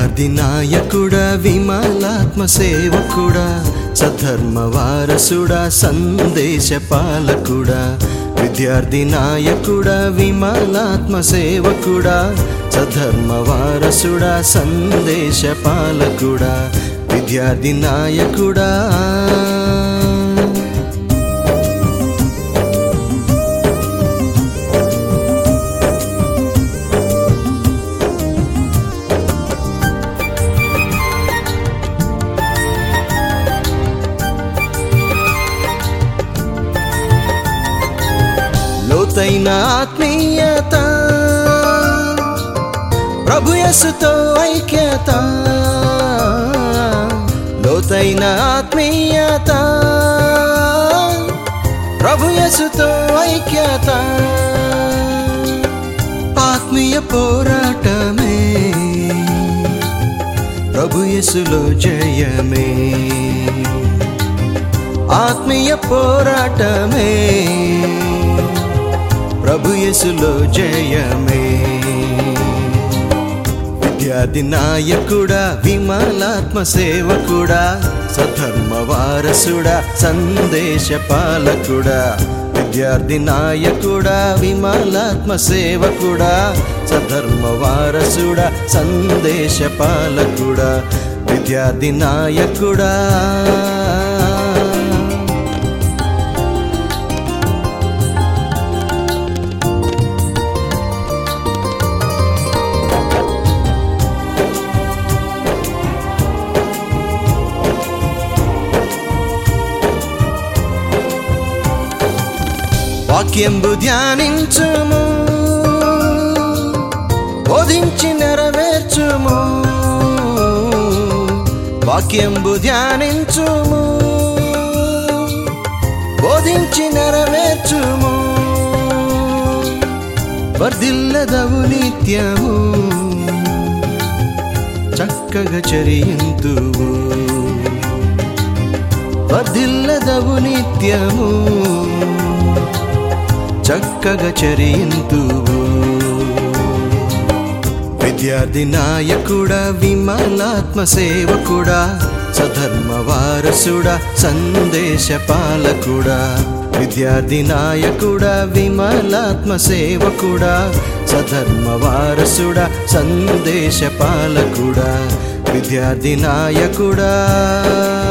విద్యార్థి నాయకుడా విమలాత్మ సేవకుడా సధర్మ వారసుడా సందేశ పాలకుడా విద్యార్థి నాయకుడా విమలాత్మ సేవకుడా సధర్మ వారసుడా సందేశ పాలకుడా విద్యార్థి నాయకుడా లోతైన ఆత్మీయత ప్రభు యసుతో ఐక్యత లోతైన ఆత్మీయత ప్రభు యసుతో ఐక్యత ఆత్మీయ పోరాటమే ప్రభు యసులో జయమే ఆత్మీయ పోరాటమే ప్రభు యేసులో జయమే విద్యార్థి నాయకుడా విమలాత్మ సేవకుడా సధర్మ వారసుడా సందేశ పాలకుడా విద్యార్థి నాయకుడా విమలాత్మ సేవకుడా సధర్మ వారసుడా సందేశ పాలకుడా విద్యార్థి నాయకుడా వాక్యంబు ధ్యానించుము బోధించి నెరవేర్చుము వాక్యంబు ధ్యానించుము బోధించి నెరవేర్చుము వర్ధిల్లదవు నిత్యము చక్కగా చరింతువు వర్ధిల్లదవు నిత్యము చక్కగా చరింతువు విద్యార్థి నాయకుడా విమలాత్మ సేవకుడా సధర్మ వారసుడా సందేశ పాలకుడా విద్యార్థి నాయకుడా విమలాత్మ సేవకుడా సధర్మ వారసుడా సందేశ పాలకుడా విద్యార్థి నాయకుడా